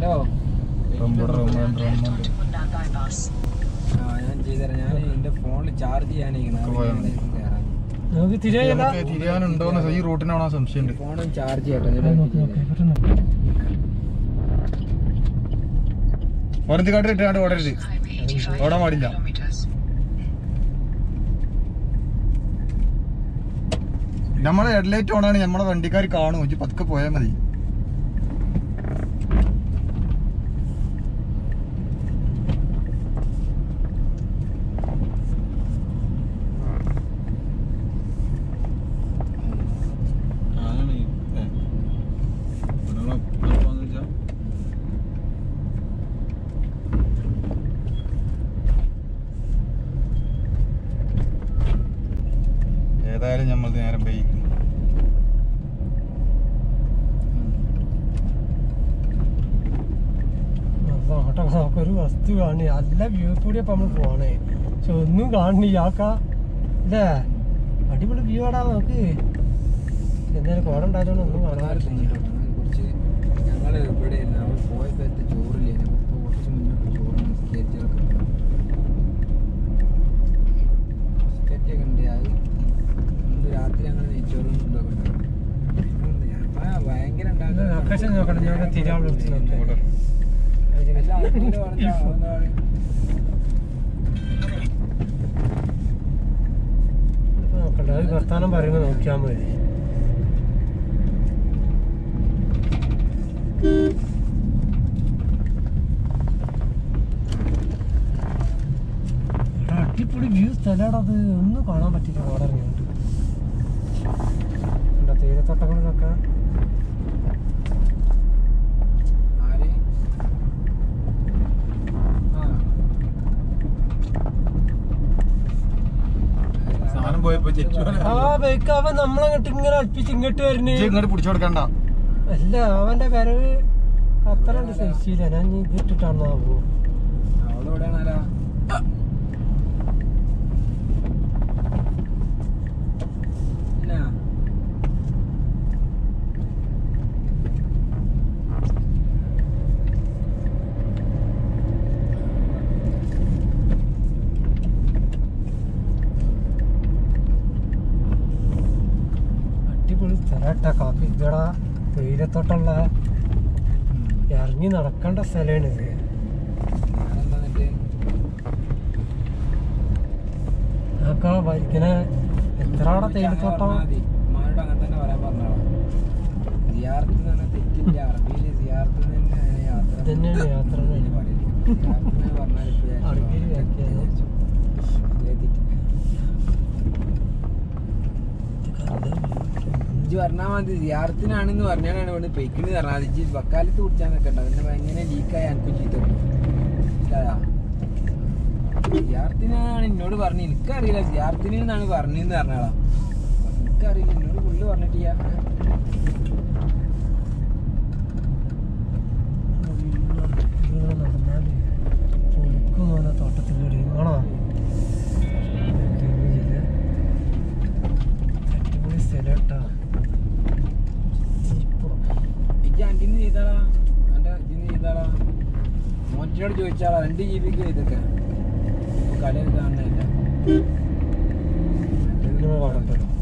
Hello റംബുടെ റൊമാൻ റൊമാൻ ആ ഞാൻ ചെയ്തുതരാം ഞാൻ എന്റെ ഫോണിൽ ചാർജ് ചെയ്യാനിരിക്കണം പോയാ മതി. നമുക്ക് തിരികെ നമുക്ക് തിരിയാനുണ്ടോന്ന് ഈ റൂട്ടിനാണോ സംശയമുണ്ട് ഫോണും ചാർജ് ചെയ്യട്ടെ നോക്കി നോക്കി പെട്ടെന്ന് ഓറഞ്ച് കാർഡ് ഇട്ടാണ്ട് ഓടരുത് ഓടാൻ പാടില്ല നമ്മളെ ഹെഡ്ലൈറ്റ് ഓണാണ് നമ്മളെ വണ്ടിക്കാർ കാണും ഇജ്ജ് പതുക്കെ പോയാൽ മതി ഏതായാലും നമ്മൾ നേരം പോയി നോക്കട്ടെ നമുക്കൊരു വസ്തു കാണി നല്ല വ്യൂ കൂടി അപ്പൊ നമ്മള് പോണേ പക്ഷെ ഒന്നും കാണില്ല ആക്ക അല്ലേ അടിപൊളി വ്യൂ ആടാ നോക്ക് എന്തായാലും കോട ഉണ്ടായതുകൊണ്ട് ഒന്നും കാണാറില്ല കുറച്ച് ഞങ്ങള് ഇവിടെ നമ്മൾ പോയ സ്ഥലത്ത് ചോറില്ലേ ഇപ്പൊ കുറച്ച് മുന്നോട്ട് ചോറ് ബിസ്ക്കറ്റുകളൊക്കെ ബിസ്ക്കറ്റൊക്കെ ഉണ്ട് അത് ഇന്ന് രാത്രി ഞങ്ങൾ നെയ്ച്ചോറും ഇതൊക്കെ ഉണ്ടാവും ആ, ഭയങ്കര ഉണ്ടാക്കുന്ന ലൊക്കേഷൻ നോക്കണം ഞാൻ തിരുവാളൂർത്തി നോക്കാം എല്ലാ ആൾക്കാരും പറഞ്ഞ അതാണ് നോക്കണ്ട അത് വർത്താനം പറയുമ്പോ നോക്കിയാൽ മതി എടാ, അടിപൊളി വ്യൂ സ്ഥലമാണ് അത് ഒന്നും കാണാൻ പറ്റില്ല അവിടെ ഇറങ്ങിയിട്ട് എന്താ തേയിലത്തോട്ടങ്ങളിലൊക്കെ ആര് ആ സാധനം പോയപ്പോ ആ ബൈക്ക് അവൻ നമ്മളങ്ങോട്ട് ഇങ്ങനെ അടുപ്പിച്ച് ഇങ്ങോട്ട് വരുന്നേ ഇങ്ങോട്ട് പിടിച്ചു കൊടുക്കണ്ട അല്ല അവന്റെ വരവ് അത്ര സഹിച്ചില്ല ഞാൻ ഇനി ഇത് ഇട്ടിട്ടാണോ ആവോ അവളെവിടെയാണ് ആരാ എന്നാ അടിപൊളി സ്ഥലട്ടാ കാപ്പി ഇതടാ തേയിലത്തോട്ടുള്ള ഇറങ്ങി നടക്കേണ്ട സ്ഥലമാണ് ഇത് ഞാനെന്താ എന്നിട്ട് അതൊക്കെ ഇങ്ങനെ എത്ര അവിടെ തേയിലത്തോട്ടം ഉമ്മാനോട് അങ്ങനെ തന്നെ പറയാൻ പറഞ്ഞോളാം സിയാർത്ത് എന്ന് പറഞ്ഞാൽ തെറ്റില്ല അറബിയിൽ സിയാർത്ത് തന്നെയാണ് യാത്ര ഇതന്നെയാണ് യാത്ര എന്ന് എന്ന് പറയല്. സിയാർത്ത് എന്ന് പറഞ്ഞാൽ ഇപ്പൊ വിചാരിച്ചു, അറബിയിൽ ആ, വ്യാഖ്യാനം. വിചാരിച്ചു. ഇതേ തെറ്റി. ഇജ്ജ് പറഞ്ഞാൽ മതി സിയാർത്തിനാണെന്ന് പറഞ്ഞാലാണ് ഇവിടെ പെയ്ക്കിന് പറഞ്ഞാൽ മതി ഇജ്ജ് വക്കാലത്ത് കുടിച്ചാൽ നിൽക്കണ്ട അതിന്റെ ഭയങ്കര ലീക്കായി എനിക്കും ചീത്ത മനസ്സിലായാ സിയാർത്തിനാണ് എന്നോട് പറഞ്ഞു എനിക്കറിയില്ല സിയാർത്തിന് എന്നാണ് പറഞ്ഞെന്ന് പറഞ്ഞാളാ എനിക്കറിയില്ല എന്നോട് പുള്ളി പറഞ്ഞിട്ടില്ല ഇങ്ങനെ നടന്നാല് പൊളിക്കും മോനെ തോട്ടത്തിലൂടെ ആണോ അടിപൊളി സ്ഥലട്ടാ ഇജ്ജ് അന്റിന്ന് ചെയ്താളാ എന്റെ ഇതിന്ന് ചെയ്താളാ മോറ്റിനോട് ചോദിച്ചാളാ രണ്ട് ജി ബിക്ക് ഇതൊക്കെ ഇപ്പൊ കടയിൽ കാണുന്നില്ല ഇങ്ങനെ കാണപ്പെടും